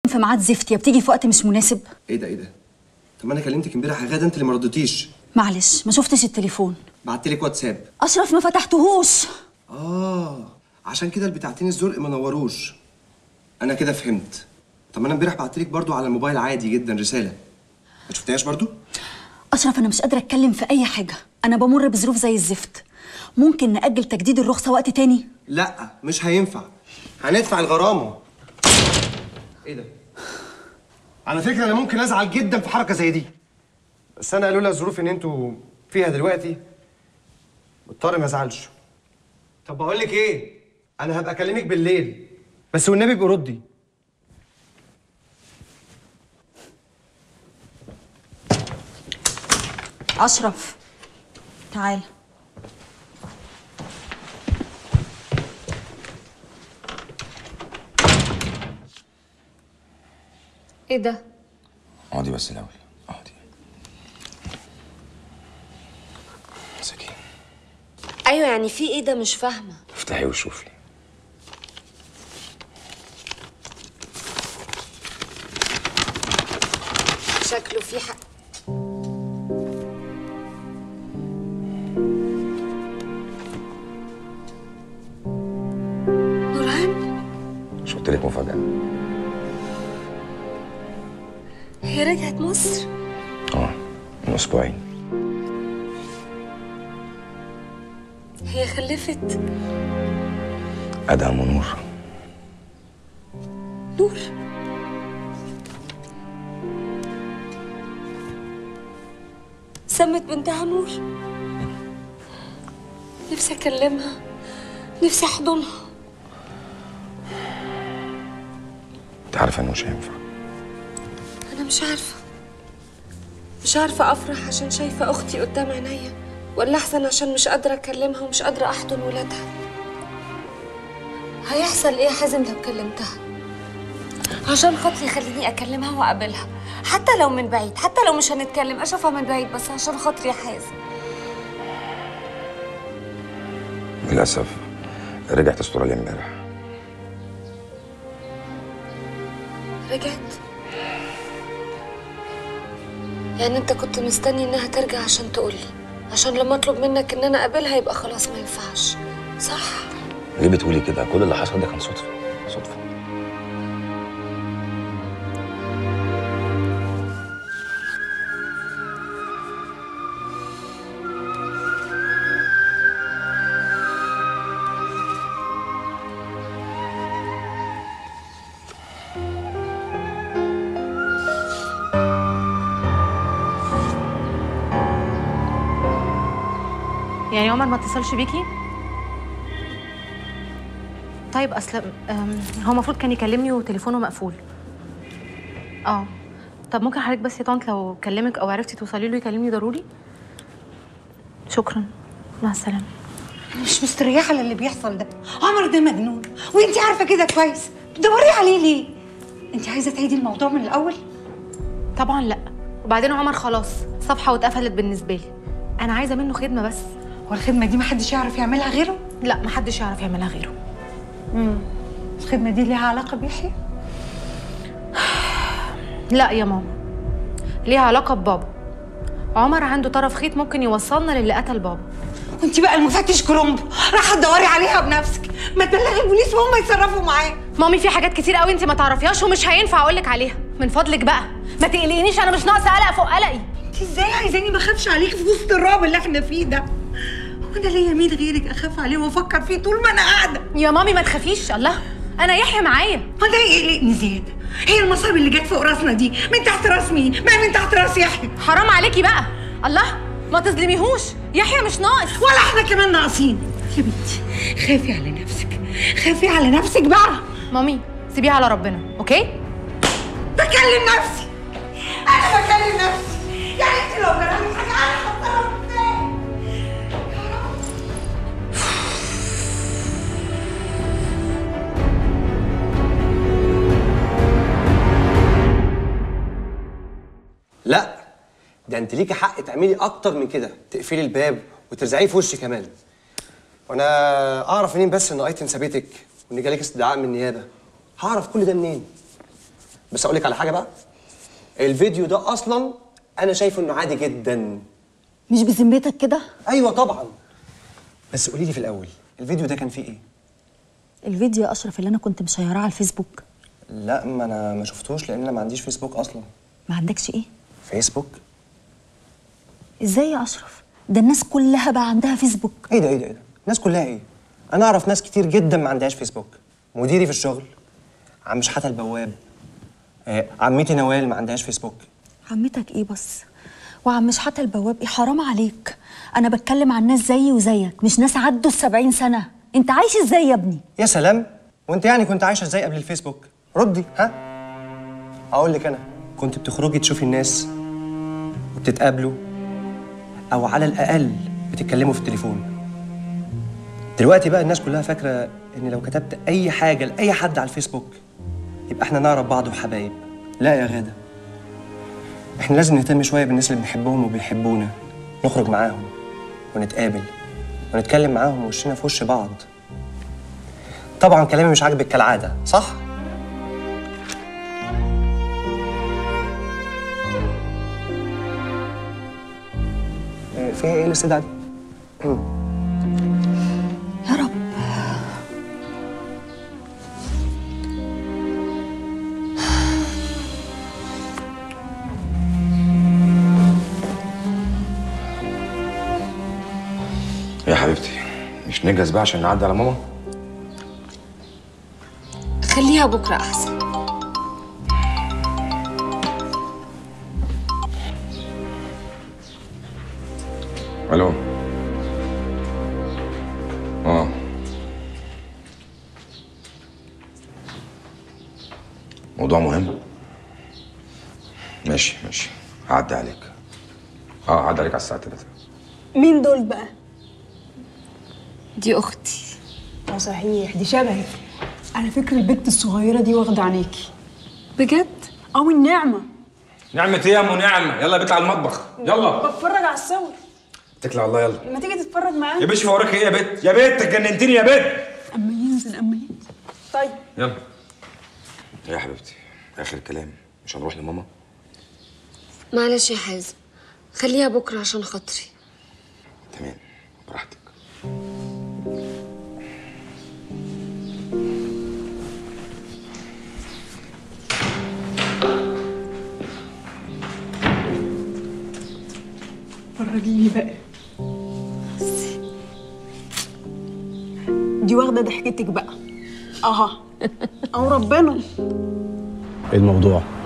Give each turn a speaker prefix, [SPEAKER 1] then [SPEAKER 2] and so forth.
[SPEAKER 1] في ميعاد زفت يا بتيجي في وقت مش مناسب
[SPEAKER 2] ايه ده ايه ده طب ما انا كلمتك امبارح يا غاده انت اللي ما ردتيش
[SPEAKER 1] معلش ما شفتش التليفون
[SPEAKER 2] بعت لك واتساب
[SPEAKER 1] اشرف ما فتحتهوش
[SPEAKER 2] اه عشان كده البتاعتين الزرق ما نوروش انا كده فهمت طب ما انا امبارح بعت لك برضو على الموبايل عادي جدا رساله ما شفتهاش برضو
[SPEAKER 1] اشرف انا مش قادره اتكلم في اي حاجه انا بمر بظروف زي الزفت ممكن ناجل تجديد الرخصه وقت تاني
[SPEAKER 2] لا مش هينفع هندفع الغرامه ايه ده على فكره انا ممكن ازعل جدا في حركه زي دي بس انا لولا الظروف ان انتوا فيها دلوقتي مضطر ما ازعلش طب بقول لك ايه انا هبقى اكلمك بالليل بس والنبي ابقي ردي
[SPEAKER 1] اشرف تعال
[SPEAKER 3] ايه ده؟
[SPEAKER 4] اقعدي بس الاول اقعدي مساكين
[SPEAKER 3] ايوه يعني في ايه ده مش فاهمه
[SPEAKER 4] افتحي وشوفي
[SPEAKER 3] شكله في حق نورهان
[SPEAKER 4] مش قلت لك مفاجاه
[SPEAKER 3] هي رجعت مصر
[SPEAKER 4] اه من اسبوعين
[SPEAKER 3] هي خلفت
[SPEAKER 4] ادهم ونور
[SPEAKER 3] نور سمت بنتها نور نفسي اكلمها نفسي احضنها
[SPEAKER 4] انت عارفه انه مش هينفع
[SPEAKER 3] انا مش عارفه مش عارفه افرح عشان شايفه اختي قدام عينيا ولا احزن عشان مش قادره اكلمها ومش قادره احضن ولادها هيحصل ايه يا حازم لو كلمتها عشان خاطري خليني اكلمها واقابلها حتى لو من بعيد حتى لو مش هنتكلم اشوفها من بعيد بس عشان خاطري يا حازم
[SPEAKER 4] للاسف رجعت استراليا امبارح
[SPEAKER 3] رجعت يعني انت كنت مستني انها ترجع عشان تقولي عشان لما اطلب منك ان انا اقابلها يبقى خلاص ما ينفعش صح
[SPEAKER 4] ليه بتقولي كده كل اللي حصل ده كان صدفه صدفه
[SPEAKER 5] يعني عمر ما اتصلش بيكي طيب اصل أم، هو المفروض كان يكلمني وتليفونه مقفول اه طب ممكن حضرتك بس يا طنط لو كلمك او عرفتي توصلي له يكلمني ضروري شكرا مع السلامه
[SPEAKER 6] مش مستريحه للي بيحصل ده عمر ده مجنون وانت عارفه كده كويس بتدوري عليه ليه انت عايزه تعيدي الموضوع من الاول
[SPEAKER 5] طبعا لا وبعدين عمر خلاص صفحه واتقفلت بالنسبه لي انا عايزه منه خدمه بس
[SPEAKER 6] والخدمه دي محدش يعرف يعملها غيره
[SPEAKER 5] لا محدش يعرف يعملها غيره
[SPEAKER 6] امم الخدمه دي ليها علاقه بيحيى
[SPEAKER 5] لا يا ماما ليها علاقه ببابا عمر عنده طرف خيط ممكن يوصلنا للي قتل بابا
[SPEAKER 6] وانت بقى المفتش كرومبو راح تدوري عليها بنفسك ما تبلغي البوليس وهم يتصرفوا معاه
[SPEAKER 5] مامي في حاجات كتير قوي انت ما تعرفيهاش ومش هينفع اقول لك عليها من فضلك بقى ما تقلقينيش انا مش ناقصه قلق فوق قلقي
[SPEAKER 6] انت ازاي عايزاني ما اخافش عليك في وسط الرعب اللي احنا فيه ده هو انا ليا مين غيرك اخاف عليه وافكر فيه طول ما انا قاعده
[SPEAKER 5] يا مامي ما تخافيش الله انا يحيى معايا
[SPEAKER 6] ما ده يقلقني زياده هي المصايب اللي جت فوق راسنا دي من تحت راس مين ما من تحت راس يحيى
[SPEAKER 5] حرام عليكي بقى الله ما تظلميهوش يحيى مش ناقص
[SPEAKER 6] ولا احنا كمان ناقصين يا بنتي خافي على نفسك خافي على نفسك بقى
[SPEAKER 5] مامي سيبيها على ربنا اوكي
[SPEAKER 6] بكلم نفسي انا بكلم نفسي يعني انت لو جرالي حاجه انا هتصرف ازاي
[SPEAKER 2] لا ده انت ليكي حق تعملي اكتر من كده تقفلي الباب وترزعيه في وشي كمان وانا اعرف منين بس ان ايتن سابتك وان جالك استدعاء من النيابه هعرف كل ده منين بس اقول لك على حاجه بقى الفيديو ده اصلا انا شايفه انه عادي جدا
[SPEAKER 1] مش بذمتك كده
[SPEAKER 2] ايوه طبعا بس قولي لي في الاول الفيديو ده كان فيه ايه
[SPEAKER 1] الفيديو يا اشرف اللي انا كنت مشيراه على الفيسبوك
[SPEAKER 2] لا ما انا ما شفتوش لان انا ما عنديش فيسبوك اصلا
[SPEAKER 1] ما عندكش ايه
[SPEAKER 2] فيسبوك
[SPEAKER 1] ازاي يا اشرف ده الناس كلها بقى عندها فيسبوك
[SPEAKER 2] ايه ده ايه ده ايه ده الناس كلها ايه انا اعرف ناس كتير جدا ما عندهاش فيسبوك مديري في الشغل عم شحاته البواب آه، عمتي نوال ما عندهاش فيسبوك
[SPEAKER 1] عمتك ايه بس وعم شحاته البواب ايه حرام عليك انا بتكلم عن ناس زيي وزيك مش ناس عدوا السبعين سنه انت عايش ازاي يا ابني
[SPEAKER 2] يا سلام وانت يعني كنت عايشه ازاي قبل الفيسبوك ردي ها اقول لك انا كنت بتخرجي تشوفي الناس وبتتقابلوا او على الاقل بتتكلموا في التليفون دلوقتي بقى الناس كلها فاكره ان لو كتبت اي حاجه لاي حد على الفيسبوك يبقى احنا نعرف بعض وحبايب لا يا غاده احنا لازم نهتم شويه بالناس اللي بنحبهم وبيحبونا نخرج معاهم ونتقابل ونتكلم معاهم وشنا في وش بعض طبعا كلامي مش عاجبك كالعاده صح إيه، فيها ايه الاستدعاء دي
[SPEAKER 1] يا رب
[SPEAKER 4] يا حبيبتي مش نجهز بقى عشان نعدي على ماما
[SPEAKER 3] خليها بكرة أحسن
[SPEAKER 4] الو اه موضوع مهم ماشي ماشي هعدي عليك اه هعدي عليك على الساعة 3
[SPEAKER 7] مين دول بقى؟
[SPEAKER 3] دي أختي
[SPEAKER 7] اه صحيح دي شبهي على فكرة البت الصغيرة دي واخدة عينيكي
[SPEAKER 3] بجد؟
[SPEAKER 7] أو النعمة
[SPEAKER 8] نعمة ايه يا ام نعمة؟ يلا يا بنت على المطبخ يلا
[SPEAKER 7] بتفرج على الصور
[SPEAKER 8] اتكل على الله يلا
[SPEAKER 7] ما تيجي تتفرج
[SPEAKER 8] يا
[SPEAKER 7] معايا
[SPEAKER 8] باشا وراك ايه يا بنت؟ يا بنت جننتني يا بنت
[SPEAKER 7] أما ينزل أما ينزل طيب
[SPEAKER 8] يلا
[SPEAKER 4] يا حبيبتي آخر كلام مش هنروح لماما
[SPEAKER 3] معلش يا حازم خليها بكرة عشان خاطري
[SPEAKER 4] تمام براحتك
[SPEAKER 7] فرجيني بقى دي واخدة ضحكتك بقى أها أو ربنا
[SPEAKER 9] ايه الموضوع؟